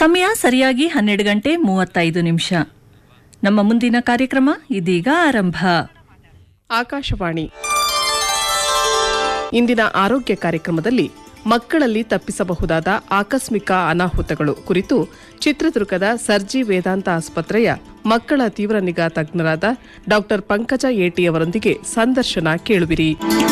ಸಮಯ ಸರಿಯಾಗಿ ಹನ್ನೆರಡು ಗಂಟೆ ಮೂವತ್ತೈದು ನಿಮಿಷ ನಮ್ಮ ಮುಂದಿನ ಕಾರ್ಯಕ್ರಮ ಇದೀಗ ಆರಂಭ ಆಕಾಶವಾಣಿ ಇಂದಿನ ಆರೋಗ್ಯ ಕಾರ್ಯಕ್ರಮದಲ್ಲಿ ಮಕ್ಕಳಲ್ಲಿ ತಪ್ಪಿಸಬಹುದಾದ ಆಕಸ್ಮಿಕ ಅನಾಹುತಗಳು ಕುರಿತು ಚಿತ್ರದುರ್ಗದ ಸರ್ಜಿ ವೇದಾಂತ ಆಸ್ಪತ್ರೆಯ ಮಕ್ಕಳ ತೀವ್ರ ನಿಗಾ ತಜ್ಞರಾದ ಡಾಕ್ಟರ್ ಪಂಕಜ ಏಟಿ ಅವರೊಂದಿಗೆ ಸಂದರ್ಶನ ಕೇಳುವಿರಿ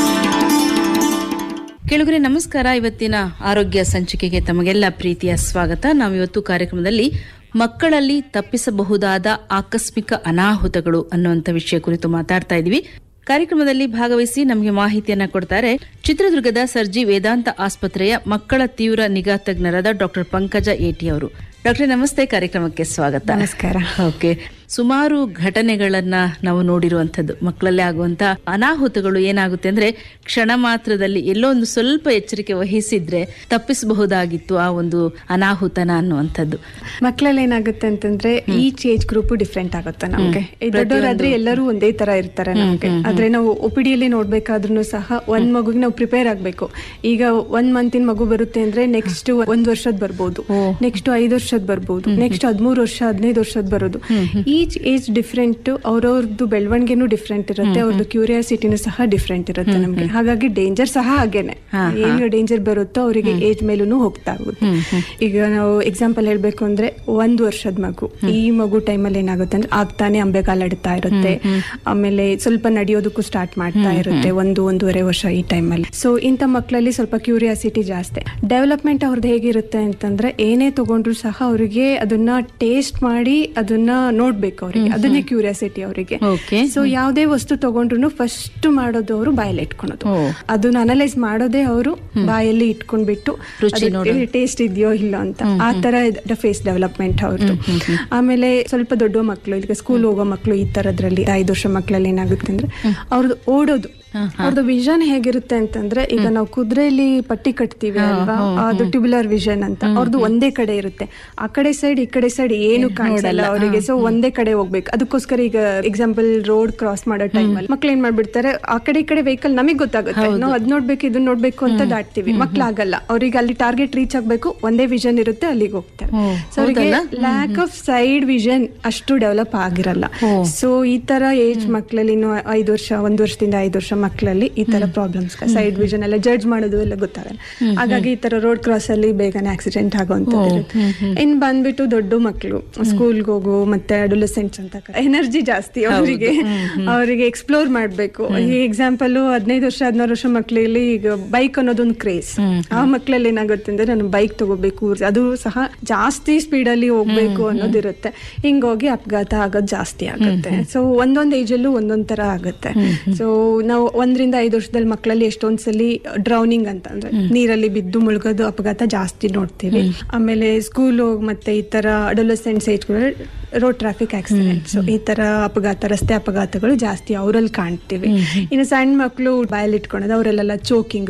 ಕೆಳಗರೆ ನಮಸ್ಕಾರ ಇವತ್ತಿನ ಆರೋಗ್ಯ ಸಂಚಿಕೆಗೆ ತಮಗೆಲ್ಲ ಪ್ರೀತಿಯ ಸ್ವಾಗತ ನಾವು ಇವತ್ತು ಕಾರ್ಯಕ್ರಮದಲ್ಲಿ ಮಕ್ಕಳಲ್ಲಿ ತಪ್ಪಿಸಬಹುದಾದ ಆಕಸ್ಮಿಕ ಅನಾಹುತಗಳು ಅನ್ನುವಂಥ ವಿಷಯ ಕುರಿತು ಮಾತಾಡ್ತಾ ಇದ್ವಿ ಕಾರ್ಯಕ್ರಮದಲ್ಲಿ ಭಾಗವಹಿಸಿ ನಮಗೆ ಮಾಹಿತಿಯನ್ನ ಕೊಡ್ತಾರೆ ಚಿತ್ರದುರ್ಗದ ಸರ್ಜಿ ವೇದಾಂತ ಆಸ್ಪತ್ರೆಯ ಮಕ್ಕಳ ತೀವ್ರ ನಿಗಾ ತಜ್ಞರಾದ ಡಾಕ್ಟರ್ ಪಂಕಜ ಏಟಿ ಅವರು ಡಾಕ್ಟರ್ ನಮಸ್ತೆ ಕಾರ್ಯಕ್ರಮಕ್ಕೆ ಸ್ವಾಗತ ನಮಸ್ಕಾರ. ಓಕೆ ಸುಮಾರು ಘಟನೆಗಳನ್ನ ನಾವು ನೋಡಿರುವಂತದ್ದು ಮಕ್ಕಳಲ್ಲಿ ಆಗುವಂತ ಅನಾಹುತಗಳು ಏನಾಗುತ್ತೆ ಅಂದ್ರೆ ಕ್ಷಣ ಮಾತ್ರದಲ್ಲಿ ಎಲ್ಲೋ ಒಂದು ಸ್ವಲ್ಪ ಎಚ್ಚರಿಕೆ ವಹಿಸಿದ್ರೆ ತಪ್ಪಿಸಬಹುದಾಗಿತ್ತು ಆ ಒಂದು ಅನಾಹುತನ ಅನ್ನುವಂಥದ್ದು ಮಕ್ಕಳಲ್ಲಿ ಏನಾಗುತ್ತೆ ಅಂತಂದ್ರೆ ಈಚ್ ಏಜ್ ಗ್ರೂಪ್ ಡಿಫ್ರೆಂಟ್ ಆಗುತ್ತೆ ನಮ್ಗೆ ಈ ದೊಡ್ಡವರಾದ್ರೆ ಎಲ್ಲರೂ ಒಂದೇ ತರ ಇರ್ತಾರೆ ನಮ್ಗೆ ಆದ್ರೆ ನಾವು ಒಪಿಡಿಯಲ್ಲಿ ನೋಡ್ಬೇಕಾದ್ರೂ ಸಹ ಒಂದ್ ಮಗುಗೆ ನಾವು ಪ್ರಿಪೇರ್ ಆಗ್ಬೇಕು ಈಗ ಒಂದ್ ಮಂತಿನ ಮಗು ಬರುತ್ತೆ ಅಂದ್ರೆ ನೆಕ್ಸ್ಟ್ ಒಂದ್ ವರ್ಷದ್ ಬರ್ಬೋದು ನೆಕ್ಸ್ಟ್ ಐದ್ ವರ್ಷದ್ ಬರ್ಬೋದು ನೆಕ್ಸ್ಟ್ ಹದ್ಮೂರ್ ವರ್ಷ ಹದಿನೈದು ವರ್ಷದ್ ಬರೋದು ಈಚ್ ಏಜ್ ಡಿಫ್ರೆಂಟ್ ಅವ್ರವ್ರದ್ದು ಬೆಳವಣಿಗೆನೂ ಡಿಫ್ರೆಂಟ್ ಇರುತ್ತೆ ಅವ್ರದ್ದು ಕ್ಯೂರಿಯಾಸಿಟಿನೂ ಸಹ ಡಿಫ್ರೆಂಟ್ ಇರುತ್ತೆ ನಮ್ಗೆ ಹಾಗಾಗಿ ಡೇಂಜರ್ ಸಹ ಹಾಗೇನೆ ಏನು ಡೇಂಜರ್ ಬರುತ್ತೋ ಅವರಿಗೆ ಏಜ್ ಮೇಲೂ ಹೋಗ್ತಾ ಹೋಗುತ್ತೆ ಈಗ ನಾವು ಎಕ್ಸಾಂಪಲ್ ಹೇಳ್ಬೇಕು ಅಂದ್ರೆ ಒಂದ್ ವರ್ಷದ ಮಗು ಈ ಮಗು ಟೈಮಲ್ಲಿ ಏನಾಗುತ್ತೆ ಅಂದ್ರೆ ಆಗ್ತಾನೆ ಅಂಬೆಗಾಲಾಡ್ತಾ ಇರುತ್ತೆ ಆಮೇಲೆ ಸ್ವಲ್ಪ ನಡೆಯೋದಕ್ಕೂ ಸ್ಟಾರ್ಟ್ ಮಾಡ್ತಾ ಇರುತ್ತೆ ಒಂದು ಒಂದೂವರೆ ವರ್ಷ ಈ ಟೈಮಲ್ಲಿ ಸೊ ಇಂಥ ಮಕ್ಕಳಲ್ಲಿ ಸ್ವಲ್ಪ ಕ್ಯೂರಿಯಾಸಿಟಿ ಜಾಸ್ತಿ ಡೆವಲಪ್ಮೆಂಟ್ ಅವ್ರದ್ದು ಹೇಗಿರುತ್ತೆ ಅಂತಂದ್ರೆ ಏನೇ ತಗೊಂಡ್ರು ಸಹ ಅವರಿಗೆ ಅದನ್ನ ಟೇಸ್ಟ್ ಮಾಡಿ ಅದನ್ನ ನೋಡ್ಬೇಕು ಅವರಿಗೆ ಅದನ್ನೇ ಕ್ಯೂರಿಯಾಸಿಟಿ ಅವರಿಗೆ Okay. ಸೊ ಯಾವುದೇ ವಸ್ತು ತಗೊಂಡ್ರು ಫಸ್ಟ್ ಮಾಡೋದು ಅವರು ಬಾಯಲ್ಲಿ ಇಟ್ಕೊಳೋದು ಅದನ್ನ ಅನಲೈಸ್ ಮಾಡೋದೇ ಅವರು ಬಾಯಲ್ಲಿ ಇಟ್ಕೊಂಡ್ಬಿಟ್ಟು ಟೇಸ್ಟ್ ಇದೆಯೋ ಇಲ್ಲ ಅಂತ ಆ ತರ ಫೇಸ್ ಡೆವಲಪ್ಮೆಂಟ್ ಅವ್ರದ್ದು ಆಮೇಲೆ ಸ್ವಲ್ಪ ದೊಡ್ಡ ಮಕ್ಕಳು ಈಗ ಸ್ಕೂಲ್ ಹೋಗೋ ಮಕ್ಕಳು ಈ ತರದ್ರಲ್ಲಿ ಐದು ವರ್ಷ ಮಕ್ಕಳಲ್ಲಿ ಏನಾಗುತ್ತೆ ಅಂದ್ರೆ ಅವ್ರದ್ದು ಓಡೋದು ಅವ್ರದ್ದು ವಿಷನ್ ಹೇಗಿರುತ್ತೆ ಅಂತಂದ್ರೆ ಈಗ ನಾವು ಕುದುರೆಯಲ್ಲಿ ಪಟ್ಟಿ ಕಟ್ತೀವಿ ಅಲ್ವಾ ಅದು ಟ್ಯೂಬುಲರ್ ವಿಷನ್ ಅಂತ ಅವ್ರದ್ದು ಒಂದೇ ಕಡೆ ಇರುತ್ತೆ ಆ ಕಡೆ ಸೈಡ್ ಈ ಕಡೆ ಸೈಡ್ ಏನು ಕಾಣಿಸಲ್ಲ ಅವರಿಗೆ ಸೊ ಒಂದೇ ಕಡೆ ಹೋಗ್ಬೇಕು ಅದಕ್ಕೋಸ್ಕರ ಈಗ ಎಕ್ಸಾಂಪಲ್ ರೋಡ್ ಕ್ರಾಸ್ ಮಾಡೋ ಟೈಮಲ್ಲಿ ಮಕ್ಳು ಏನ್ ಮಾಡ್ಬಿಡ್ತಾರೆ ಆ ಕಡೆ ಈ ಕಡೆ ವೆಹಿಕಲ್ ನಮಗ್ ಗೊತ್ತಾಗುತ್ತೆ ನಾವು ಅದ್ ನೋಡ್ಬೇಕು ಇದನ್ನ ನೋಡ್ಬೇಕು ಅಂತ ದಾಟ್ತೀವಿ ಮಕ್ಳಾಗಲ್ಲ ಅವ್ರಿಗೆ ಅಲ್ಲಿ ಟಾರ್ಗೆಟ್ ರೀಚ್ ಆಗ್ಬೇಕು ಒಂದೇ ವಿಷನ್ ಇರುತ್ತೆ ಅಲ್ಲಿಗೆ ಹೋಗ್ತಾರೆ ಸೊ ಅವರಿಗೆ ಲ್ಯಾಕ್ ಆಫ್ ಸೈಡ್ ವಿಷನ್ ಅಷ್ಟು ಡೆವಲಪ್ ಆಗಿರಲ್ಲ ಸೊ ಈ ತರ ಏಜ್ ಮಕ್ಕಳಲ್ಲಿ ಇನ್ನು ಐದು ವರ್ಷ ಒಂದ್ ವರ್ಷದಿಂದ ಐದು ವರ್ಷ ಮಕ್ಕಳಲ್ಲಿ ಈ ತರ ಪ್ರಾಬ್ಲಮ್ಸ್ ಸೈಡ್ ವಿಷನ್ ಎಲ್ಲ ಜಡ್ಜ್ ಮಾಡೋದು ಎಲ್ಲ ಗೊತ್ತಾಗಲ್ಲ ಹಾಗಾಗಿ ಈ ತರ ರೋಡ್ ಕ್ರಾಸ್ ಅಲ್ಲಿ ಬೇಗನೆ ಆಕ್ಸಿಡೆಂಟ್ ಆಗುವಂತದ್ದು ಇನ್ ಬಂದ್ಬಿಟ್ಟು ದೊಡ್ಡ ಮಕ್ಕಳು ಸ್ಕೂಲ್ಗೆ ಹೋಗು ಮತ್ತೆ ಅಡೋಲಸೆಂಟ್ಸ್ ಅಂತ ಎನರ್ಜಿ ಜಾಸ್ತಿ ಅವರಿಗೆ ಅವರಿಗೆ ಎಕ್ಸ್ಪ್ಲೋರ್ ಮಾಡ್ಬೇಕು ಈ ಎಕ್ಸಾಂಪಲ್ ಹದಿನೈದು ವರ್ಷ ಹದಿನಾರು ವರ್ಷ ಮಕ್ಕಳಲ್ಲಿ ಈಗ ಬೈಕ್ ಅನ್ನೋದೊಂದು ಕ್ರೇಜ್ ಆ ಮಕ್ಕಳಲ್ಲಿ ಏನಾಗುತ್ತೆ ಅಂದ್ರೆ ನಾನು ಬೈಕ್ ತಗೋಬೇಕು ಅದು ಸಹ ಜಾಸ್ತಿ ಸ್ಪೀಡ್ ಅಲ್ಲಿ ಹೋಗ್ಬೇಕು ಅನ್ನೋದಿರುತ್ತೆ ಹಿಂಗೋಗಿ ಅಪಘಾತ ಆಗೋದು ಜಾಸ್ತಿ ಆಗುತ್ತೆ ಸೊ ಒಂದೊಂದ್ ಏಜ್ ಅಲ್ಲೂ ಒಂದೊಂದ್ ತರ ಆಗುತ್ತೆ ಸೊ ನಾವು ಒಂದರಿಂದ ಐದು ವರ್ಷದಲ್ಲಿ ಮಕ್ಕಳಲ್ಲಿ ಎಷ್ಟೊಂದ್ ಸಲಿ ಡ್ರೌನಿಂಗ್ ಅಂತ ಅಂದ್ರೆ ನೀರಲ್ಲಿ ಬಿದ್ದು ಮುಳುಗೋದು ಅಪಘಾತ ಜಾಸ್ತಿ ನೋಡ್ತೀವಿ ಆಮೇಲೆ ಸ್ಕೂಲ್ ಮತ್ತೆ ಈ ತರ adolescents age road traffic accidents ಈ ತರ ಅಪಘಾತ ರಸ್ತೆ ಅಪಘಾತಗಳು ಜಾಸ್ತಿ ಅವರಲ್ಲಿ ಕಾಣ್ತೀವಿ ಇನ್ನು ಸಣ್ಣ ಮಕ್ಕಳು ಬಾಯಲ್ಲಿ ಇಟ್ಕೊಳೋದು ಅವರೆಲ್ಲ ಚೋಕಿಂಗ್